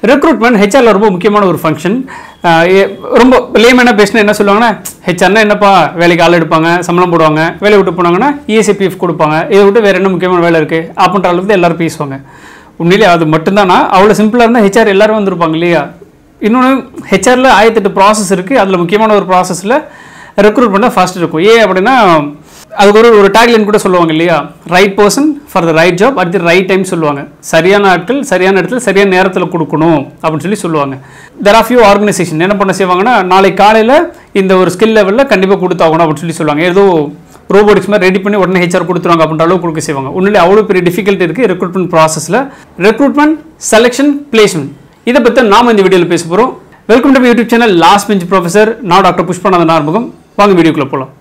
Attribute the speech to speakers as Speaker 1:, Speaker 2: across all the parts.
Speaker 1: recruitment ஹெச்ஆர்ல ரொம்ப முக்கியமான ஒரு ஃபங்க்ஷன் ரொம்ப லேமேனாக பேசினா என்ன சொல்லுவாங்கன்னா ஹெச்ஆர்னா என்னப்பா வேலைக்கு ஆள் எடுப்பாங்க சம்பளம் போடுவாங்க வேலையை விட்டு போனாங்கன்னா இஎஸ்ஐபிஎஃப் கொடுப்பாங்க இதை விட்டு வேறு என்ன முக்கியமான வேலை இருக்குது அப்படின்ற அளவுக்கு தான் எல்லாரும் பேசுவாங்க உண்மையிலே அது மட்டும்தானா அவ்வளோ சிம்பிளாக இருந்தால் ஹெச்ஆர் எல்லாரும் வந்திருப்பாங்க இல்லையா இன்னொன்று ஹெச்ஆரில் ஆயிரத்தெட்டு ப்ராசஸ் இருக்குது அதில் முக்கியமான ஒரு ப்ராசஸில் ரெக்ரூட் பண்ணால் ஃபாஸ்ட் இருக்கும் ஏன் அப்படின்னா அதுக்கு ஒரு ஒரு டேக்லைன் கூட சொல்லுவாங்க இல்லையா right person for the right job at the right time சொல்லுவாங்க சரியான ஆட்கள் சரியான இடத்துல சரியான நேரத்தில் கொடுக்கணும் அப்படின்னு சொல்லி சொல்லுவாங்க தெர் ஆர் ஃபியூ ஆர்கனைசேஷன் என்ன பண்ண செய்வாங்கன்னா நாளைக்கு காலையில் இந்த ஒரு ஸ்கில் லெவலில் கண்டிப்பாக கொடுத்தாகணும் அப்படின்னு சொல்லி சொல்லுவாங்க ஏதோ ரோபோட்டிக்ஸ் மாதிரி ரெடி பண்ணி உடனே ஹெச்ஆர் கொடுத்துருவாங்க அப்படின்ற அளவுக்கு கொடுக்க செய்வாங்க உண்மையிலே அவ்வளோ பெரிய டிஃபிகல்ட்டி இருக்குது ரெக்ரூட்மெண்ட் ப்ராசஸில் ரெக்ரூட்மெண்ட் செலெக்ஷன் பிளேஸ்மெண்ட் இதை பற்றி நாம இந்த வீடியோவில் பேச போகிறோம் welcome to YouTube channel last bench professor நான் டாக்டர் புஷ்பநாதன் ஆறுமுகம் வாங்க வீடியோக்குள்ளே போகலாம்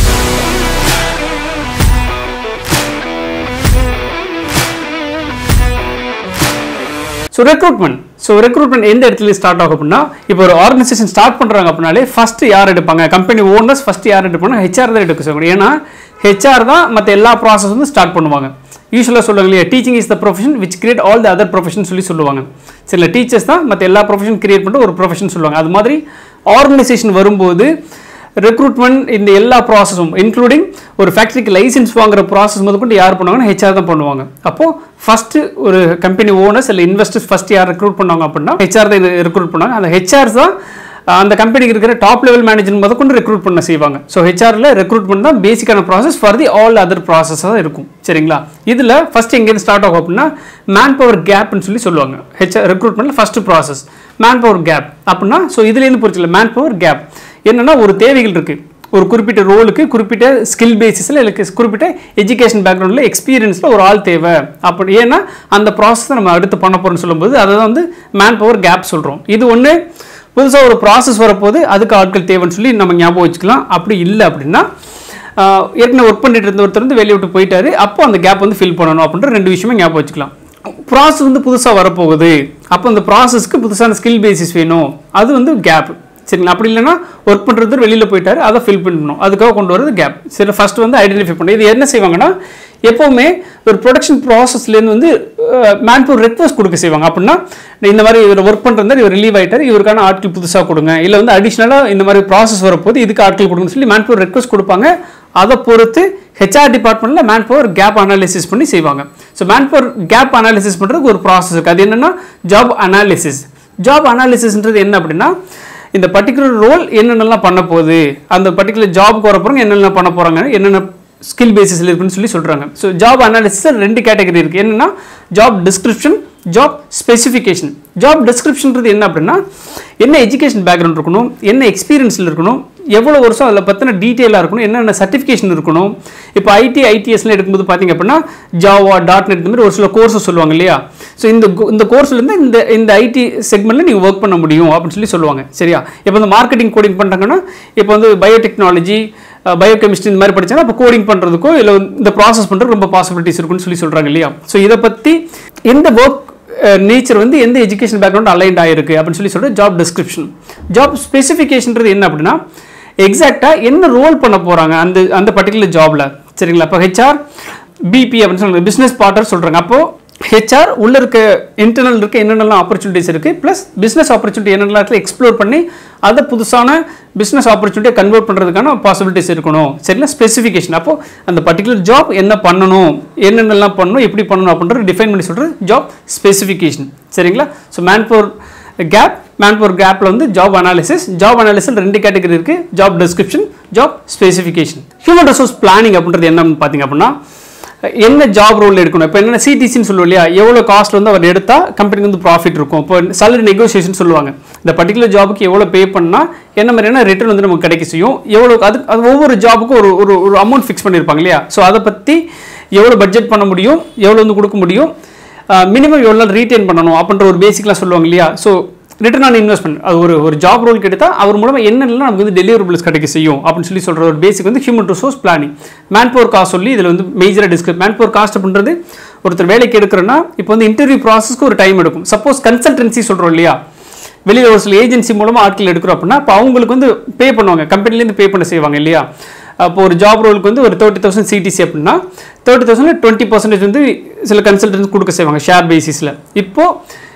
Speaker 1: ஸோ ரெக்ரூட்மெண்ட் ஸோ ரெக்ரூட்மெண்ட் எந்த இடத்துல ஸ்டார்ட் ஆகும் அப்படின்னா இப்போ ஒரு ஆர்கனைசேஷன் ஸ்டார்ட் பண்ணுறாங்க அப்படின்னாலே ஃபர்ஸ்ட் யார் எடுப்பாங்க கம்பெனி ஓனர்ஸ் ஃபர்ஸ்ட் யார் எடுப்பாங்க ஹெச்ஆர் தான் எடுக்க சொல்லுவாங்க ஏன்னா ஹெச்ஆர் தான் மற்ற எல்லா ப்ராசஸ் வந்து ஸ்டார்ட் பண்ணுவாங்க யூஸ்வலாக சொல்லுவாங்க இல்லையா teaching is the profession which create all the other profession சொல்லி சொல்லுவாங்க சில டீச்சர்ஸ் தான் மற்ற எல்லா ப்ரொஃபஷன் கிரியேட் பண்ணிட்டு ஒரு ப்ரொஃபஷன் சொல்லுவாங்க அது மாதிரி ஆர்கனைசேஷன் வரும்போது ரெக்ரூட்மெண்ட் இந்த எல்லா ப்ராசஸும் இன்க்ளூடிங் ஒரு ஃபேக்ட்ரிக்கு லைசன்ஸ் வாங்குற ப்ராசஸ் முதல் கொண்டு யார் பண்ணுவாங்கன்னா ஹெச்ஆர் தான் பண்ணுவாங்க அப்போ ஃபர்ஸ்ட் ஒரு கம்பெனி ஓனர்ஸ் இல்லை இன்வெஸ்டர்ஸ் ஃபர்ஸ்ட் யார் ரெக்ரூட் பண்ணாங்க அப்படின்னா ஹெச்ஆர் தான் ரெக்ரூட் பண்ணாங்க அந்த ஹெச்ஆர்ஸ் தான் அந்த கம்பெனிக்கு இருக்கிற டாப் லெவல் மேனேஜர் முத கொண்டு ரெக்ரூட் பண்ண செய்வாங்க ஸோ ஹெச்ஆரில் ரெக்ரூட்மெண்ட் தான் பேசிக்கான process for the all other ப்ராசஸாக இருக்கும் சரிங்களா இதில் ஃபர்ஸ்ட் எங்கேருந்து ஸ்டார்ட் ஆகும் அப்படின்னா மேன் பவர் கேப்னு சொல்லி சொல்லுவாங்க ஹெச்ஆர் ரெக்ரூட்மெண்ட்டில் first process man power gap அப்படின்னா ஸோ இதுலேருந்து புரிச்சுல மேன் பவர் கேப் என்னன்னா ஒரு தேவைகள் இருக்குது ஒரு குறிப்பிட்ட ரோலுக்கு குறிப்பிட்ட ஸ்கில் பேசிஸில் இல்லை குறிப்பிட்ட எஜுகேஷன் பேக்ரவுண்டில் எக்ஸ்பீரியன்ஸில் ஒரு ஆள் தேவை அப்படி ஏன்னா அந்த ப்ராசஸ் நம்ம அடுத்து பண்ண போகிறோம்னு சொல்லும்போது அதை தான் வந்து மேன் பவர் கேப் சொல்கிறோம் இது ஒன்று புதுசாக ஒரு ப்ராசஸ் வரப்போது அதுக்கு ஆட்கள் தேவைன்னு சொல்லி நம்ம ஞாபகம் வச்சுக்கலாம் அப்படி இல்லை அப்படின்னா ஆஹ், ஏற்கனவே ஒர்க் பண்ணிட்டு இருந்த ஒருத்தர் வந்து வெளியே விட்டு போயிட்டாரு அப்போ அந்த கேப் வந்து ஃபில் பண்ணணும் அப்படின்ற ரெண்டு விஷயமே ஞாபகம் வச்சுக்கலாம் ப்ராசஸ் வந்து புதுசாக வரப்போகுது அப்போ அந்த ப்ராசஸ்க்கு புதுசான ஸ்கில் பேசிஸ் வேணும் அது வந்து கேப் சரிங்களா அப்படி இல்லைன்னா ஒர்க் பண்ணுறது வெளியில் போயிட்டாரு அதை ஃபில் பண்ணணும் அதுக்காக கொண்டு வரது கேப் சரி ஃபர்ஸ்ட் வந்து ஐடென்டிஃபை பண்ணணும் இது என்ன செய்வாங்கன்னா எப்போவுமே ஒரு ப்ரொடக்ஷன் ப்ராசஸ்லேருந்து வந்து மேன் பவர் ரெக்வஸ்ட் கொடுக்க செய்வாங்க அப்படின்னா இந்த மாதிரி இவர் ஒர்க் பண்ணுறது இவர் ரிலீவ் ஆயிட்டார் இவருக்கான ஆட்கள் புதுசாக கொடுங்க இல்லை வந்து அடிஷ்னலாக இந்த மாதிரி ப்ராசஸ் வரப்போது இதுக்கு ஆட்கள் கொடுங்கன்னு சொல்லி மேன் பவர் ரெக்வஸ்ட் கொடுப்பாங்க அதை பொறுத்து ஹெச்ஆர் டிபார்ட்மெண்ட்டில் மேன் பவர் கேப் அனாலிசிஸ் பண்ணி செய்வாங்க so man power gap analysis பண்ணுறதுக்கு ஒரு ப்ராசஸ் இருக்குது அது என்னென்னா ஜாப் அனாலிசிஸ் ஜாப் அனாலிசிஸ்ன்றது என்ன அப்படின்னா இந்த பர்டிகுலர் ரோல் என்னென்னலாம் பண்ண போகுது அந்த பர்டிகுலர் ஜாப்க்கு வர போகிறவங்க என்னென்ன பண்ண போகிறாங்க என்னென்ன ஸ்கில் பேசிஸில் இருக்குன்னு சொல்லி சொல்கிறாங்க ஸோ ஜாப் அனாலிசிஸ் ரெண்டு கேட்டகரி இருக்குது என்னென்னா job description job specification job டிஸ்கிரிப்ஷன்றது என்ன அப்படின்னா என்ன எஜுகேஷன் பேக்ரவுண்ட் இருக்கணும் என்ன எக்ஸ்பீரியன்ஸில் இருக்கணும் எவ்வளோ வருஷம் அதில் பற்றின டீட்டெயிலாக இருக்கணும் என்னென்ன சர்டிஃபிகேஷன் இருக்கணும் இப்போ ஐடி ஐடிஎஸ்லாம் எடுக்கும்போது பார்த்தீங்க அப்படின்னா ஜாவா டாட் நெட் இந்த மாதிரி ஒரு சில கோர்ஸஸ் சொல்லுவாங்க இல்லையா ஸோ இந்த go- இந்த கோர்ஸ்லேருந்து இந்த இந்த ஐடி செக்மெண்ட்டில் நீங்கள் ஒர்க் பண்ண முடியும் அப்படின்னு சொல்லி சொல்லுவாங்க சரியா இப்போ வந்து மார்க்கெட்டிங் கோடிங் பண்ணுறாங்கன்னா இப்போ வந்து பயோடெக்னாலஜி பயோகெமிஸ்ட்ரி இந்த மாதிரி படிச்சாங்கன்னா இப்போ கோடிங் பண்ணுறதுக்கோ இல்லை இந்த ப்ராசஸ் பண்ணுறதுக்கு ரொம்ப பாசிபிலிட்டிஸ் இருக்குன்னு சொல்லி சொல்கிறாங்க இல்லையா ஸோ இதை பற்றி எந்த ஒர்க் நேச்சர் வந்து எந்த எஜுகேஷன் பேக்ரவுண்ட் அலைன்ட் ஆயிருக்கு அப்படின்னு சொல்லி சொல்கிற ஜாப் டிஸ்கிரிப்ஷன் ஜாப் ஸ்பெசிஃபிகேஷன்றது என்ன அப்படின்னா எக்ஸாக்டாக என்ன ரோல் பண்ண போகிறாங்க அந்த அந்த பர்டிகுலர் ஜாபில் சரிங்களா இப்போ ஹெச்ஆர் பிபி அப்படின்னு சொல்லுவாங்க பிஸ்னஸ் பார்ட்னர் சொல்கிறாங்க அப்போது ஹெச்ஆர் உள்ள இருக்க இன்டர்னல் இருக்க என்னென்னலாம் ஆப்பர்ச்சுனிட்டிஸ் இருக்குது ப்ளஸ் பிஸ்னஸ் ஆப்பர்ச்சுனிட்டி என்னென்னலாம் இருக்குது எக்ஸ்ப்ளோர் பண்ணி அதை புதுசான பிஸ்னஸ் ஆப்பர்ச்சுனிட்டியை கன்வெர்ட் பண்ணுறதுக்கான பாசிபிலிட்டிஸ் இருக்கணும் சரிங்களா ஸ்பெசிஃபிகேஷன் அப்போது அந்த பர்டிகுலர் ஜாப் என்ன பண்ணணும் என்னென்னலாம் பண்ணணும் எப்படி பண்ணணும் அப்படின்றது டிஃபைன் பண்ணி சொல்கிறது ஜாப் ஸ்பெசிஃபிகேஷன் சரிங்களா so man power gap man power கேப்பில் வந்து ஜாப் அனாலிசிஸ் ஜாப் அனாலிசிஸ் ரெண்டு கேட்டகரி இருக்குது job description job specification human resource planning அப்படின்றது என்னன்னு பார்த்தீங்க அப்படின்னா என்ன ஜாப் ரோல் எடுக்கணும் இப்போ என்ன சிடிசின்னு சொல்லுவோம் இல்லையா எவ்வளோ காஸ்ட் வந்து அவர் எடுத்தால் கம்பெனிக்கு வந்து ப்ராஃபிட் இருக்கும் இப்போ salary நெகோசியேஷன் சொல்லுவாங்க இந்த பர்டிகுலர் ஜாபுக்கு எவ்வளோ பே பண்ணால் என்ன மாதிரியான ரிட்டர்ன் வந்து நமக்கு கிடைக்க செய்யும் எவ்வளோ அது அது ஒவ்வொரு ஜாபுக்கும் ஒரு ஒரு ஒரு அமௌண்ட் ஃபிக்ஸ் பண்ணியிருப்பாங்க இல்லையா ஸோ அதை பற்றி எவ்வளோ பட்ஜெட் பண்ண முடியும் எவ்வளோ வந்து கொடுக்க முடியும் மினிமம் எவ்வளோ நாள் ரீட்டைன் பண்ணணும் அப்படின்ற ஒரு பேசிக்லாம் சொல்லுவாங்க இல்லையா ஸோ ரிட்டர்ன் ஆன் இன்வெஸ்ட்மெண்ட் அது ஒரு ஒரு ஜாப் ரோல் எடுத்தால் அவர் மூலமாக என்னென்னலாம் நமக்கு வந்து டெலிவரபிள்ஸ் கிடைக்க செய்யும் அப்படின்னு சொல்லி சொல்கிற ஒரு பேசிக் வந்து human resource planning man power cost சொல்லி இதில் வந்து மேஜராக டிஸ்கஸ் மேன் பவர் காஸ்ட் அப்படின்றது ஒருத்தர் வேலைக்கு எடுக்கிறோன்னா இப்போ வந்து இன்டர்வியூ ப்ராசஸ்க்கு ஒரு டைம் எடுக்கும் சப்போஸ் கன்சல்டன்சி சொல்கிறோம் இல்லையா வெளியில் ஒரு சில ஏஜென்சி மூலமாக ஆட்கள் எடுக்கிறோம் அப்படின்னா அப்போ அவங்களுக்கு வந்து பே பண்ணுவாங்க கம்பெனிலேருந்து பே பண்ண செய்வாங்க இல்லையா அப்போ ஒரு ஜாப் ரோலுக்கு வந்து ஒரு தேர்ட்டி தௌசண்ட் சிடிசி அப்படின்னா தேர்ட்டி தௌசண்ட் டுவெண்ட்டி பர்சன்டேஜ் வந்து சில கன்சல்டன்ஸ் கொடுக்க செய்வாங்க ஷேர் பேசிஸில் இப்போது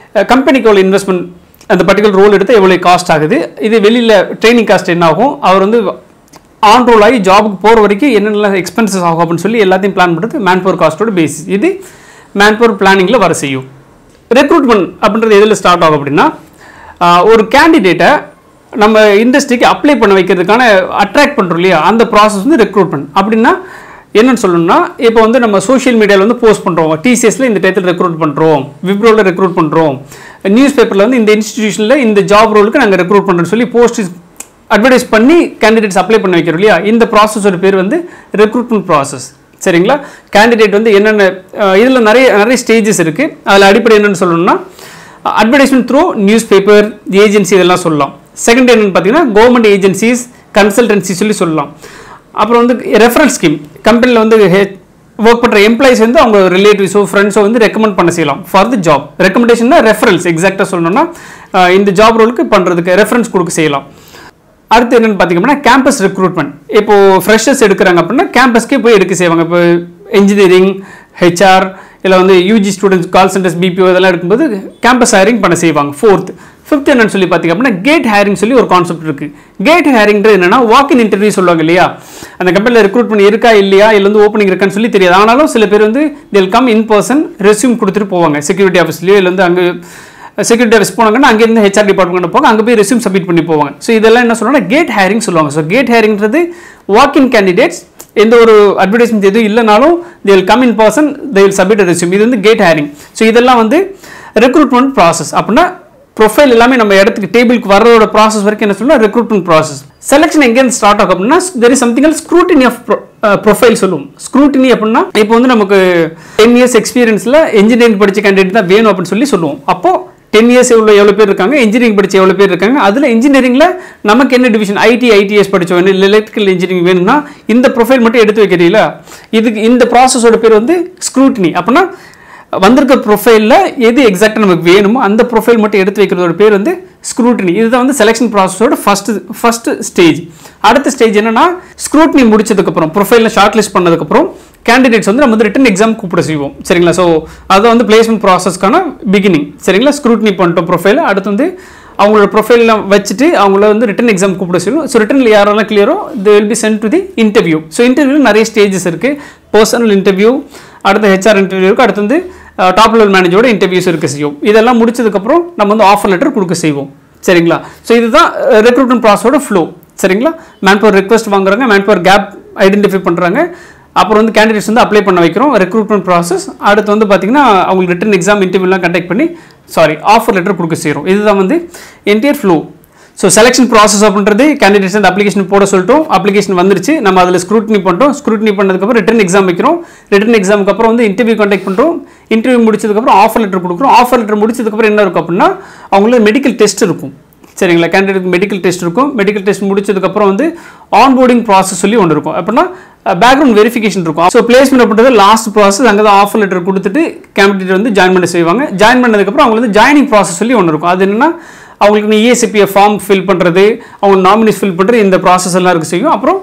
Speaker 1: கம்பெனிக்கு எவ்வளோ இன்வெஸ்ட்மெண்ட் அந்த பர்டிகுலர் ரோல் எடுத்து எவ்வளோ காஸ்ட் ஆகுது இது வெளியில் ட்ரைனிங் காஸ்ட் என்ன ஆகும் அவர் வந்து ஆன் ரோல் ஆகி ஜாபுக்கு போகிற வரைக்கும் என்னென்ன எக்ஸ்பென்சஸ் ஆகும் அப்படின்னு சொல்லி எல்லாத்தையும் பிளான் பண்ணுறது மேன் பவர் காஸ்ட்டோட பேசிஸ் இது மேன் பவர் பிளானிங்கில் வர செய்யும் ரெக்ரூட்மெண்ட் அப்படின்றது எதில் ஸ்டார்ட் ஆகும் அப்படின்னா ஆஹ், ஒரு கேண்டிடேட்டை நம்ம இண்டஸ்ட்ரிக்கு அப்ளை பண்ண வைக்கிறதுக்கான அட்ராக்ட் பண்ணுறோம் இல்லையா அந்த ப்ராசஸ் வந்து ரெக்ரூட்மெண்ட் அப்படின்னா என்னன்னு சொல்லணும்னா இப்போ வந்து நம்ம சோஷியல் மீடியாவில் வந்து போஸ்ட் பண்ணுறோம் டிசிஎஸ்ல இந்த டயத்தில் ரெக்ரூட் பண்ணுறோம் விப்ரோவில் ரெக்ரூட் பண்ணுறோம் நியூஸ் பேப்பரில் வந்து இந்த இன்ஸ்டிடியூஷனில் இந்த ஜாப் ரோலுக்கு நாங்கள் ரெக்ரூட் பண்ணுறோம்னு சொல்லி போஸ்ட் அட்வர்டைஸ் பண்ணி கேண்டிடேட்ஸ் அப்ளை பண்ண வைக்கிறோம் இல்லையா இந்த ப்ராசஸோட பேர் வந்து ரெக்ரூட்மெண்ட் ப்ராசஸ் சரிங்களா கேண்டிடேட் வந்து என்னென்ன இதில் நிறைய நிறைய ஸ்டேஜஸ் இருக்குது அதில் அடிப்படை என்னென்னு சொல்லணும்னா advertisement through news paper agency இதெல்லாம் சொல்லலாம் செகண்ட் என்னென்னு பார்த்தீங்கன்னா கவர்மெண்ட் ஏஜென்சிஸ் கன்சல்டன்சி சொல்லி சொல்லலாம் அப்புறம் வந்து ரெஃபரன்ஸ் ஸ்கீம் கம்பெனியில் வந்து ஒர்க் பண்ணுற எம்ப்ளாயிஸ் வந்து அவங்க ரிலேட்டிவ்ஸோ ஃப்ரெண்ட்ஸோ வந்து ரெக்கமெண்ட் பண்ண செய்யலாம் ஃபார் தி ஜாப் ரெக்கமெண்டேஷன்னா ரெஃபரன்ஸ் எக்ஸாக்டாக சொல்லணும்னா அஹ், இந்த ஜாப் ரோலுக்கு பண்ணுறதுக்கு ரெஃபரன்ஸ் கொடுக்க செய்யலாம் அடுத்து என்னன்னு பார்த்தீங்கன்னா கேம்பஸ் ரெக்ரூட்மெண்ட் இப்போ ஃப்ரெஷர்ஸ் எடுக்கிறாங்க அப்படின்னா கேம்பஸ்க்கே போய் எடுக்க செய்வாங்க இப்போ இன்ஜினியரிங் ஹெச்ஆர் இல்லை வந்து UG students call centres BPO இதெல்லாம் எடுக்கும்போது கேம்பஸ் ஹைரிங் பண்ண செய்வாங்க ஃபோர்த் ஃபிஃப்த் என்னன்னு சொல்லி பார்த்தீங்க அப்படின்னா கேட் ஹேரிங் சொல்லி ஒரு கான்செப்ட் இருக்கு கேட் ஹேரிங்ன்றது என்னன்னா வாக் இன் இன்டர்வியூ சொல்லுவாங்க இல்லையா அந்த கம்பெனியில் ரெக்ரூட்மெண்ட் இருக்கா இல்லையா இல்லை வந்து ஓப்பனிங் இருக்கான்னு சொல்லி தெரியாது ஆனாலும் சில பேர் வந்து தில் கம் இன் பர்சன் ரெஸ்யூம் கொடுத்துட்டு போவாங்க செக்யூரிட்டி ஆஃபீஸ்லையோ இல்லை வந்து அங்கே செக்யூரிட்டி ஆஃபீஸ் போனாங்கன்னா அங்கேருந்து ஹெச்ஆர் டிபார்ட்மெண்ட் போங்க அங்கே போய் ரெஸ்யூம் சப்மிட் பண்ணி போவாங்க ஸோ இதெல்லாம் என்ன சொல்லுவாங்க கேட் ஹேரிங் சொல்லுவாங்க ஸோ கேட் ஹேரிங்கிறது வாக் இன் கேண்டிடேட்ஸ் எந்த ஒரு அட்வர்டைஸ்மெண்ட் எதுவும் இல்லைனாலும் they will come in person they will submit resume இது வந்து கேட் ஹேரிங் ஸோ இதெல்லாம் வந்து ரெக்ரூட்மெண்ட் ப்ராசஸ் அப்படின்னா ப்ரொஃபைல் எல்லாமே நம்ம இடத்துக்கு டேபிளுக்கு வர்றதோட ப்ராசஸ் வரைக்கும் என்ன சொல்லலாம் ரெக்ரூட்மெண்ட் ப்ராசஸ் செலெக்ஷன் எங்கேருந்து ஸ்டார்ட் ஆகும் அப்படின்னா தெர் இஸ் சம்திங் எல் ஸ்க்ரூட்டினி ஆஃப் ப்ரொஃபைல் சொல்லுவோம் ஸ்க்ரூட்டினி அப்படின்னா இப்போ வந்து நமக்கு டென் இயர்ஸ் எக்ஸ்பீரியன்ஸில் இன்ஜினியரிங் படிச்ச கேண்டிடேட் தான் வேணும் அப்படின்னு சொல்லி சொல்லுவோம் அப்போ டென் இயர்ஸ் எவ்வளோ எவ்வளோ பேர் இருக்காங்க இன்ஜினியரிங் படிச்ச எவ்வளோ பேர் இருக்காங்க அதில் இன்ஜினியரிங்கில் நமக்கு என்ன டிவிஷன் ஐடி ஐடிஎஸ் படிச்சோம் இல்லை எலக்ட்ரிக்கல் இன்ஜினியரிங் வேணும்னா இந்த ப்ரொஃபைல் மட்டும் எடுத்து வைக்கிறீங்களா இதுக்கு இந்த ப்ராசஸோட பேர் வந்து ஸ்க்ரூட்டினி அப்படின்னா வந்திருக்க ப்ரொஃபைலில் எது எக்ஸாக்டாக நமக்கு வேணுமோ அந்த ப்ரொஃபைல் மட்டும் எடுத்து வைக்கிறதோட பேர் வந்து ஸ்க்ரூட்டினி இதுதான் வந்து செலெக்ஷன் ப்ராசஸோட ஃபர்ஸ்ட் ஃபர்ஸ்ட் ஸ்டேஜ் அடுத்த ஸ்டேஜ் என்னன்னா ஸ்க்ரூட்டினி முடிச்சதுக்கப்புறம் ப்ரொஃபைலில் ஷார்ட் லிஸ்ட் பண்ணதுக்கப்புறம் கேண்டிடேட்ஸ் வந்து நம்ம வந்து ரிட்டன் எக்ஸாம் கூப்பிட செய்வோம் சரிங்களா ஸோ அது வந்து பிளேஸ்மெண்ட் ப்ராசஸ்க்கான பிகினிங் சரிங்களா ஸ்க்ரூட்டினி பண்ணிட்டோம் ப்ரொஃபைல் அடுத்து வந்து அவங்களோட ப்ரொஃபைலில் வச்சுட்டு அவங்கள வந்து ரிட்டன் எக்ஸாம் கூப்பிட சொல்லுவோம் ஸோ ரிட்டனில் யாரெல்லாம் கிளியரோ they will be sent to the interview so interview நிறைய ஸ்டேஜஸ் இருக்குது பர்சனல் இன்டர்வியூ அடுத்து ஹெச்ஆர் இன்டர்வியூ இருக்குது அடுத்து வந்து டாப் லெவல் மேனேஜரோட இன்டர்வியூஸ் இருக்க செய்யும் இதெல்லாம் முடிச்சதுக்கப்புறம் நம்ம வந்து ஆஃபர் லெட்டர் கொடுக்க செய்வோம் சரிங்களா ஸோ இதுதான் ரெக்ரூட்மெண்ட் ப்ராசஸோட ஃப்ளோ சரிங்களா மேன் பவர் ரெக்வஸ்ட் வாங்குறாங்க மேன் பவர் கேப் ஐடென்டிஃபை பண்ணுறாங்க அப்புறம் வந்து கேண்டிடேட்ஸ் வந்து அப்ளை பண்ண வைக்கிறோம் ரெக்ரூட்மெண்ட் ப்ராசஸ் அடுத்து வந்து பார்த்தீங்கன்னா அவங்களுக்கு ரிட்டன் எக்ஸாம் இன்டர்வியூலாம் கண்டக்ட் பண்ணி சாரி ஆஃபர் லெட்டர் கொடுக்க செய்கிறோம் இதுதான் வந்து entire flow so selection process அப்படின்றது கேண்டிடேட்ஸ் அந்த அப்ளிகேஷன் போட சொல்லிட்டோம் அப்ளிகேஷன் வந்துருச்சு நம்ம அதில் ஸ்க்ரூட்னி பண்ணிட்டோம் ஸ்க்ரூட்னி பண்ணதுக்கப்புறம் ரிட்டன் எக்ஸாம் வைக்கிறோம் ரிட்டன் எக்ஸாமுக்கு அப்புறம் வந்து இன்டர்வியூ கண்டக்ட் பண்ணுறோம் இன்டர்வியூ முடிச்சதுக்கப்புறம் ஆஃபர் லெட்டர் கொடுக்குறோம் ஆஃபர் லெட்டர் முடிச்சதுக்கப்புறம் என்ன இருக்கும் அப்படின்னா அவங்களுக்கு மெடிக்கல் டெஸ்ட் இருக்கும் சரிங்களா கேண்டிடேட் மெடிக்கல் டெஸ்ட் இருக்கும் மெடிக்கல் டெஸ்ட் முடிச்சதுக்கப்புறம் வந்து ஆன்போர்டிங் ப்ராசஸ் சொல்லி ஒன்று இருக்கும் அப்படின்னா பேக்ரவுண்ட் வெரிஃபிகேஷன் இருக்கும் ஸோ பிளேஸ்மெண்ட் அப்படின்றது லாஸ்ட் ப்ராசஸ் அங்கே தான் ஆஃபர் லெட்டர் கொடுத்துட்டு கேண்டிடேட் வந்து ஜாயின் பண்ண செய்வாங்க ஜாயின் பண்ணதுக்கப்புறம் அவங்களுக்கு வந்து ஜாயினிங் ப்ராசஸ் சொல்லி ஒன்று இருக்கும் அது என்னன்னா அவங்களுக்கு நீ இஎஸ்சிபியை ஃபார்ம் ஃபில் பண்ணுறது அவங்க நாமினிஸ் ஃபில் பண்ணுறது இந்த ப்ராசஸ் எல்லாம் இருக்க செய்யும் அப்புறம்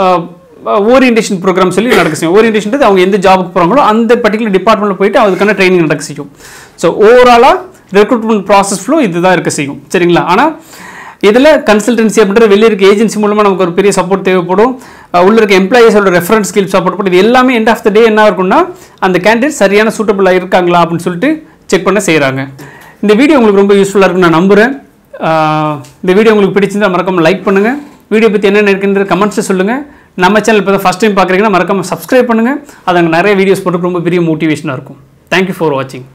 Speaker 1: ஓரியன்டேஷன் ப்ரோக்ராம் சொல்லி நடக்க செய்யும் ஓரியன்டேஷன் அவங்க எந்த ஜாபுக்கு போகிறாங்களோ அந்த பர்டிகுலர் டிபார்ட்மெண்ட்டில் போயிட்டு அதுக்கான ட்ரைனிங் நடக்க செய்யும் ஸோ ஓவராலாக ரெக்ரூட்மெண்ட் ப்ராசஸ் ஃப்ளோ இதுதான் இருக்க செய்யும் சரிங்களா ஆனால் இதில் கன்சல்டன்சி அப்படின்ற வெளியே இருக்க ஏஜென்சி மூலமாக நமக்கு ஒரு பெரிய சப்போர்ட் தேவைப்படும் அஹ் உள்ள இருக்க எம்ப்ளாயிஸோட ரெஃபரன்ஸ் ஸ்கில் சப்போர்ட் பண்ணும் இது எல்லாமே எண்ட் ஆஃப் த டே என்ன இருக்கும்னா அந்த கேண்டிடேட் சரியான சூட்டபிளாக இருக்காங்களா அப்படின்னு சொல்லிட்டு செக் பண்ண செய்கிறாங்க இந்த வீடியோ உங்களுக்கு ரொம்ப யூஸ்ஃபுல்லாக இருக்குன்னு நான் நம்புகிறேன் அஹ் இந்த வீடியோ உங்களுக்கு பிடிச்சிருந்தா மறக்காம லைக் பண்ணுங்கள் வீடியோ பற்றி என்னென்ன இருக்குன்ற கமெண்ட்ஸை சொல்லுங்கள் நம்ம சேனல் இப்போ தான் ஃபஸ்ட் டைம் பார்க்குறீங்கன்னா மறக்காம சப்ஸ்கிரைப் பண்ணுங்கள் அது அங்கே நிறைய வீடியோஸ் போட்டு ரொம்ப பெரிய மோட்டிவேஷனாக இருக்கும் தேங்க்யூ ஃபார் வாட்சிங்